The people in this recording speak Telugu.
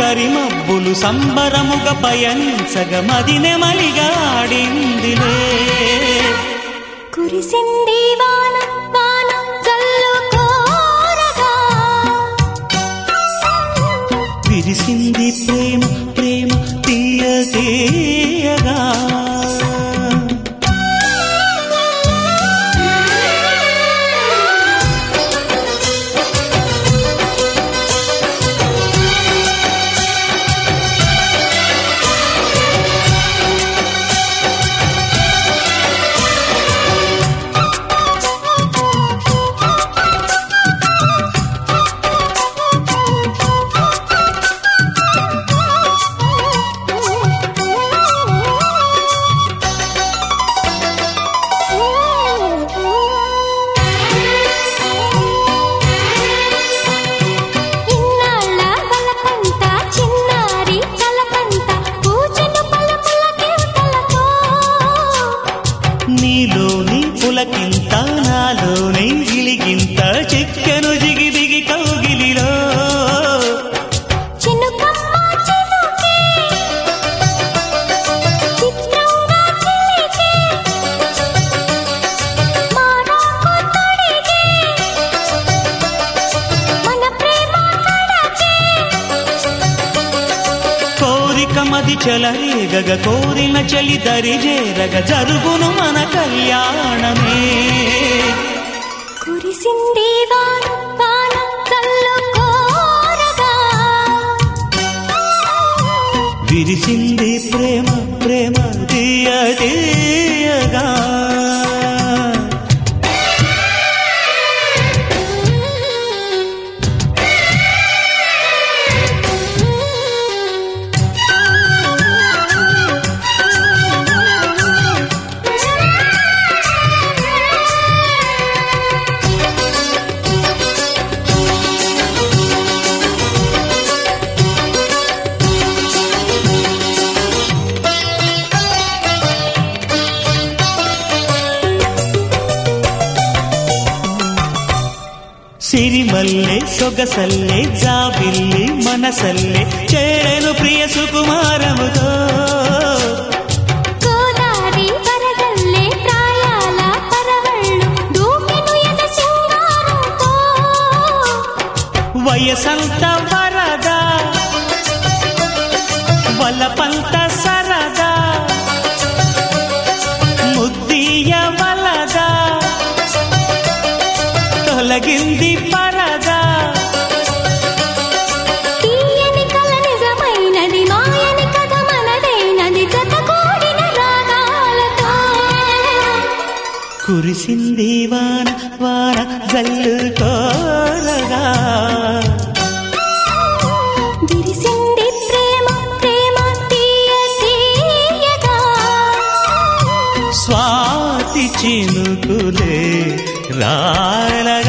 కరిమబ్బులు సంబరముగా పయనించగ మదినెమలిగా ఆడిందిలే కురిసింది వాన వాన జల్లు కోరగా విరిసింది ప్రేమ ప్రేమ తీయ తీయగా ఇన్నాళ్ళ వలకంట చిన్నారి కలకంట పూజను పలుకుల కింతలతో నీలోని పులకింత నాలోని గిలిగింత చెక్కెను జిగి దిగి కౌగిలిలో చినుకమ్మ చినుకే చిత్రంగా చిలికే మారాకు తొడిగే మన ప్రేమ కడకే కోరిక మది చెలరేగగ కోరిన చలి దరి చేరగ జరుగును మన కళ్యాణమే కురిసింది వాన వాన చల్లు కోరగా విరిసింది ప్రేమ ప్రేమ తీయ తీయగా సిరిమల్లె సొగసల్లె జాబిల్లి మనసల్లె చేరెను ప్రియ సుకుమారముతో గోదారి వరదల్లే ప్రాయాల పరవళ్ళు దూకెను ఎద సింగారంతో వయసంత వరద వలపంత సరదా ముద్దీయ వలద తొలగింది పరదా తీయని కల నిజమైనది మాయని కథ మనదైనది జత కూడిన రాగాలతో కురిసింది వాన వాన జల్లు కోరగా విరిసింది ప్రేమ ప్రేమ తీయ తీయగా స్వాతి చినుకులే రాలగా